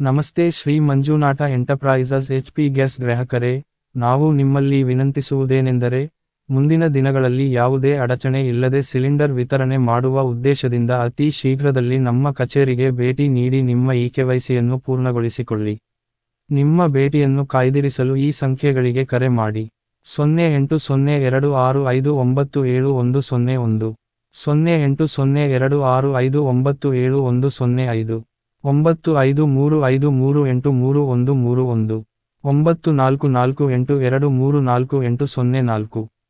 ನಮಸ್ತೆ Shri Manjunatha enterprises H P gas ಗ್ರಾಹಕರೇ ನಾವು ನಿಮ್ಮಲ್ಲಿ ವಿನಂತಿಸುವುದೇನೆಂದರೆ ಮುಂದಿನ ದಿನಗಳಲ್ಲಿ ಯಾವುದೇ ಅಡಚಣೆ ಇಲ್ಲದೆ ಸಿಲಿಂಡರ್ ವಿತರಣೆ ಮಾಡುವ ಉದ್ದೇಶದಿಂದ ಅತಿ ಶೀಘ್ರದಲ್ಲಿ ನಮ್ಮ ಕಚೇರಿಗೆ ಭೇಟಿ ನೀಡಿ ನಿಮ್ಮ ಇ ಕೆವೈಸಿಯನ್ನು ಪೂರ್ಣಗೊಳಿಸಿಕೊಳ್ಳಿ ನಿಮ್ಮ ಭೇಟಿಯನ್ನು ಕಾಯ್ದಿರಿಸಲು ಈ ಸಂಖ್ಯೆಗಳಿಗೆ ಕರೆ ಮಾಡಿ ಸೊನ್ನೆ ಎಂಟು ಸೊನ್ನೆ ಎರಡು ಆರು ಐದು ಒಂಬತ್ತು ಏಳು ಒಂದು ಸೊನ್ನೆ ಒಂದು ಸೊನ್ನೆ ಎಂಟು ಸೊನ್ನೆ ಎರಡು ಆರು ಐದು ಒಂಬತ್ತು ಏಳು ಒಂದು ಸೊನ್ನೆ ಐದು ಒಂಬತ್ತು ಐದು ಮೂರು ಐದು ಮೂರು ಎಂಟು ಮೂರು ಒಂದು ಮೂರು ಒಂದು ಒಂಬತ್ತು ನಾಲ್ಕು ನಾಲ್ಕು ಎಂಟು ಎರಡು ಮೂರು ನಾಲ್ಕು ಎಂಟು ಸೊನ್ನೆ ನಾಲ್ಕು